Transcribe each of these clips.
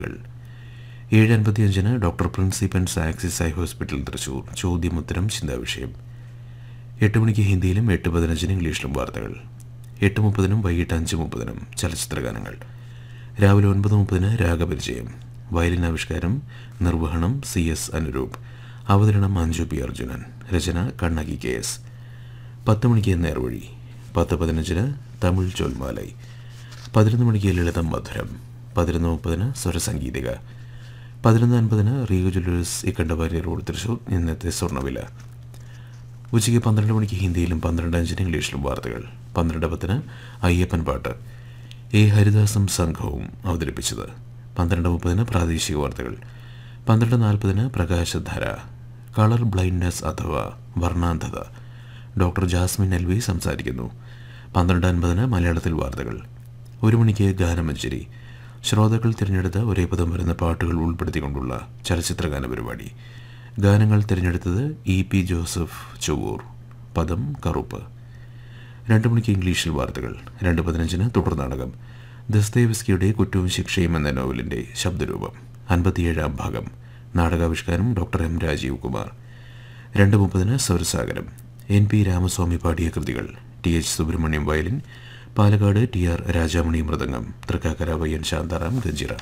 ഏഴ് അൻപത്തിയഞ്ചിന് ഡോക്ടർ പ്രിൻസിപ്പൻസ് ആക്സിസ് ഐ ഹോസ്പിറ്റൽ തൃശൂർ ചോദ്യമുത്തരം ചിന്താവിഷയം എട്ട് മണിക്ക് ഹിന്ദിയിലും എട്ട് പതിനഞ്ചിന് ഇംഗ്ലീഷിലും വാർത്തകൾ എട്ട് മുപ്പതിനും വൈകിട്ട് അഞ്ച് മുപ്പതിനും ചലച്ചിത്രഗാനങ്ങൾ രാവിലെ ഒൻപത് മുപ്പതിന് രാഗപരിചയം വയലിൻ ആവിഷ്കാരം നിർവഹണം സി എസ് അനുരൂപ് അവതരണം അഞ്ജു പി അർജുനൻ രചന കണ്ണകി കെ എസ് പത്ത് മണിക്ക് നേർവഴി പത്ത് പതിനഞ്ചിന് തമിഴ് ചോൽമാലൈ പതിനൊന്ന് മണിക്ക് ലളിതം മധുരം പതിനൊന്ന് മുപ്പതിന് സ്വരസംഗീതിക പതിനൊന്ന് അൻപതിന് Rio jewellers Ikkandavari road Thrissur ഇന്നത്തെ സ്വർണ്ണവില ഉച്ചയ്ക്ക് പന്ത്രണ്ട് മണിക്ക് ഹിന്ദിയിലും പന്ത്രണ്ട് അഞ്ചിന് ഇംഗ്ലീഷിലും വാർത്തകൾ പന്ത്രണ്ട് പത്തിന് അയ്യപ്പൻ പാട്ട് എ ഹരിദാസും സംഘവും അവതരിപ്പിച്ചത് പന്ത്രണ്ട് മുപ്പതിന് പ്രാദേശിക വാർത്തകൾ പന്ത്രണ്ട് നാൽപ്പതിന് പ്രകാശധാര കളർ ബ്ലൈൻഡ്നെസ് അഥവാ വർണ്ണാന്ധത ഡോക്ടർ ജാസ്മിൻ എൽവി സംസാരിക്കുന്നു പന്ത്രണ്ട് അൻപതിന് മലയാളത്തിൽ വാർത്തകൾ ഒരു മണിക്ക് ഗാനമഞ്ചേരി ശ്രോതാക്കൾ തിരഞ്ഞെടുത്ത ഒരേ പദം വരുന്ന പാട്ടുകൾ ഉൾപ്പെടുത്തിക്കൊണ്ടുള്ള ചലച്ചിത്രഗാന പരിപാടി ഗാനങ്ങൾ തിരഞ്ഞെടുത്തത് ഇ പി ജോസഫ് ചൊവ്വൂർ പദം കറുപ്പ് രണ്ട് മണിക്ക് ഇംഗ്ലീഷിൽ വാർത്തകൾ രണ്ട് പതിനഞ്ചിന് തുടർ നാടകം ദസ്തേവസ്കിയുടെ കുറ്റവും ശിക്ഷയും എന്ന നോവലിൻ്റെ ശബ്ദരൂപം അൻപത്തിയേഴാം ഭാഗം നാടകാവിഷ്കാരം ഡോക്ടർ എം രാജീവ് കുമാർ രണ്ട് മുപ്പതിന് സ്വരസാഗരം എൻ പി രാമസ്വാമി പാടിയ കൃതികൾ T H Subramaniam violin Palakkad T R Rajamani mridangam Thrikkakara വയ്യൻ ശാന്താറാം ഗഞ്ചിറ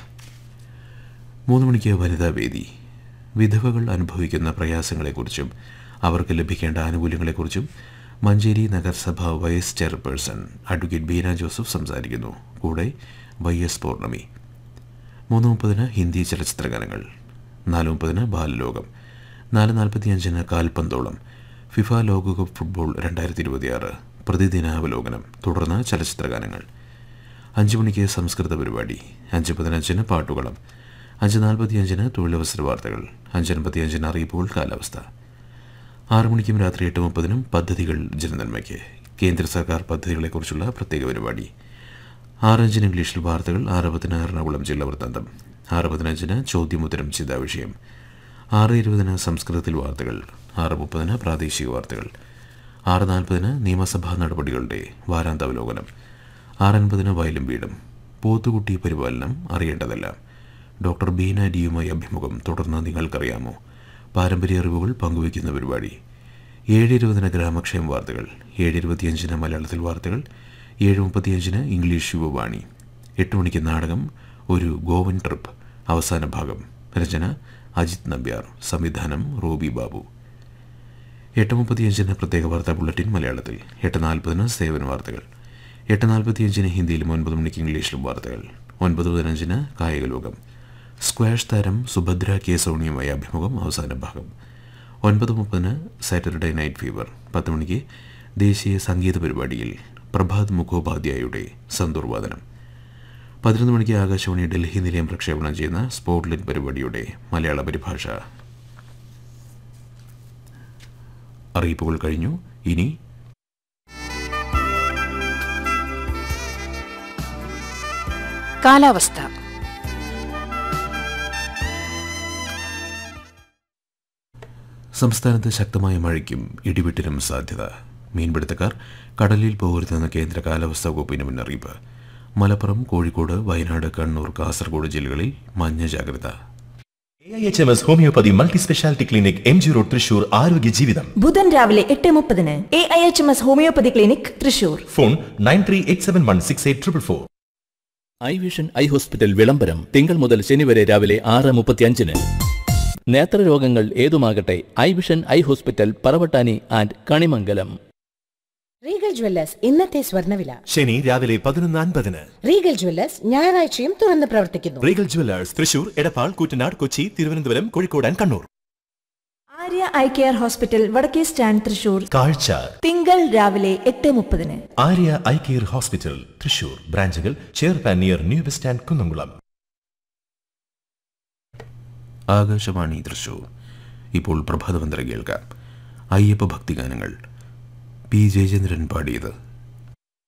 മൂന്ന് മണിക്ക് വനിതാ വേദി വിധവകൾ അനുഭവിക്കുന്ന പ്രയാസങ്ങളെക്കുറിച്ചും അവർക്ക് ലഭിക്കേണ്ട ആനുകൂല്യങ്ങളെക്കുറിച്ചും മഞ്ചേരി നഗരസഭ vice chairperson advocate Beena Joseph സംസാരിക്കുന്നു കൂടെ വൈ എസ് പൗർണമി മൂന്ന് മുപ്പതിന് ഹിന്ദി ചലച്ചിത്രഗാനങ്ങൾ നാല് മുപ്പതിന് ബാലലോകം നാല് നാൽപ്പത്തിയഞ്ചിന് കാൽപന്തോളം ഫിഫ ലോകകപ്പ് ഫുട്ബോൾ രണ്ടായിരത്തി ഇരുപത്തിയാറ് പ്രതിദിനാവലോകനം തുടർന്ന് ചലച്ചിത്രഗാനങ്ങൾ അഞ്ച് മണിക്ക് സംസ്കൃത പരിപാടി അഞ്ച് പതിനഞ്ചിന് പാട്ടുകളം അഞ്ച് നാൽപ്പത്തിയഞ്ചിന് തൊഴിലവസര വാർത്തകൾ അഞ്ചൻപത്തിയഞ്ചിന് അറിയിപ്പുകൾ കാലാവസ്ഥ ആറു മണിക്കും രാത്രി എട്ട് മുപ്പതിനും പദ്ധതികൾ ജനനന്മയ്ക്ക് കേന്ദ്ര സർക്കാർ പദ്ധതികളെക്കുറിച്ചുള്ള പ്രത്യേക പരിപാടി ആറഞ്ചിന് ഇംഗ്ലീഷിൽ വാർത്തകൾ ആറ് പത്തിന് എറണാകുളം ജില്ലാ വൃത്താന്തം ആറ് പതിനഞ്ചിന് ചോദ്യമുത്തരം ചിന്താവിഷയം ആറ് ഇരുപതിന് സംസ്കൃതത്തിൽ വാർത്തകൾ ആറ് മുപ്പതിന് പ്രാദേശിക വാർത്തകൾ ആറ് നാൽപ്പതിന് നിയമസഭാ നടപടികളുടെ വാരാന്താവലോകനം ആറൻപതിന് വയലും വീടും പോത്തുകുട്ടി പരിപാലനം അറിയേണ്ടതെല്ലാം ഡോക്ടർ ബീന ഡിയുമായി അഭിമുഖം തുടർന്ന് നിങ്ങൾക്കറിയാമോ പാരമ്പര്യ അറിവുകൾ പങ്കുവയ്ക്കുന്ന പരിപാടി ഏഴ് ഇരുപതിന് ഗ്രാമക്ഷേമ വാർത്തകൾ ഏഴ് ഇരുപത്തിയഞ്ചിന് മലയാളത്തിൽ വാർത്തകൾ ഏഴ് മുപ്പത്തിയഞ്ചിന് ഇംഗ്ലീഷ് യുവവാണി എട്ട് മണിക്ക് നാടകം ഒരു ഗോവൻ ട്രിപ്പ് അവസാന ഭാഗം രചന അജിത് നമ്പ്യാർ സംവിധാനം റോബി ബാബു എട്ട് മുപ്പത്തിയഞ്ചിന് പ്രത്യേക വാർത്താ ബുള്ളറ്റിൻ മലയാളത്തിൽ എട്ട് നാൽപ്പതിന് സേവന വാർത്തകൾ എട്ട് നാൽപ്പത്തിയഞ്ചിന് ഹിന്ദിയിലും ഒൻപത് മണിക്ക് ഇംഗ്ലീഷിലും വാർത്തകൾ ഒൻപത് പതിനഞ്ചിന് കായിക ലോകം സ്ക്വാഷ് താരം സുഭദ്ര കെ സോണിയുമായി അഭിമുഖം അവസാന ഭാഗം ഒൻപത് മുപ്പതിന് സാറ്റർഡേ നൈറ്റ് ഫീവർ പത്ത് മണിക്ക് ദേശീയ സംഗീത പരിപാടിയിൽ പ്രഭാത് മുഖോപാധ്യായയുടെ സന്തൂർവാദനം പതിനൊന്ന് മണിക്ക് ആകാശവാണി ഡൽഹി നിലയം പ്രക്ഷേപണം ചെയ്യുന്ന സ്പോട്ട്ലൈറ്റ് പരിപാടിയുടെ മലയാള പരിഭാഷ അറിയിപ്പുകൾ കഴിഞ്ഞു ഇനി കാലാവസ്ഥ സംസ്ഥാനത്ത് ശക്തമായ മഴയ്ക്കും ഇടിവെട്ടിനും സാധ്യത മീൻപിടുത്തക്കാർ കടലിൽ പോകരുതെന്ന കേന്ദ്ര കാലാവസ്ഥാ വകുപ്പിന്റെ മുന്നറിയിപ്പ് മലപ്പുറം കോഴിക്കോട് വയനാട് കണ്ണൂർ കാസർഗോഡ് ജില്ലകളിൽ മഞ്ഞ ജാഗ്രത A I H M S homeopathy multi speciality clinic M G road Thrissur ആരോഗ്യ ജീവിതം ബുധൻ രാവിലെ എട്ട് മുപ്പതിന് A I H M S homeopathy clinic Thrissur phone nine three eight seven one six eight triple four eye vision eye hospital വിളംബരം തിങ്കൾ മുതൽ ശനി വരെ രാവിലെ ആറ് മുപ്പത്തിയഞ്ചിന് നേത്രരോഗങ്ങൾ ഏതുമാകട്ടെ eye vision eye hospital Paravattani and Kanimangalam Regal jewellers ഇന്നത്തെ സ്വർണ്ണവില ശനി രാവിലെ പതിനൊന്ന് അൻപതിന് റീഗൽ ജ്വല്ലേഴ്സ് ഞായറാഴ്ചയും തുറന്ന് പ്രവർത്തിക്കുന്നു Regal jewellers Thrissur Edappal Koottanad Kochi Thiruvananthapuram Kozhikode and Kannur Arya eye care hospital വടക്കേ സ്റ്റാൻഡ് തൃശൂർ കാഴ്ച തിങ്കൾ രാവിലെ എട്ട് മുപ്പതിന് Arya eye care hospital Thrissur ബ്രാഞ്ചുകൾ ചെയർപാൻ near new bus stand Kunnamkulam Akashvani Thrissur ഇപ്പോൾ പ്രഭാതമന്ത്രം കേൾക്കാം അയ്യപ്പ ഭക്തിഗാനങ്ങൾ പി ജയചന്ദ്രൻ പാടിയത്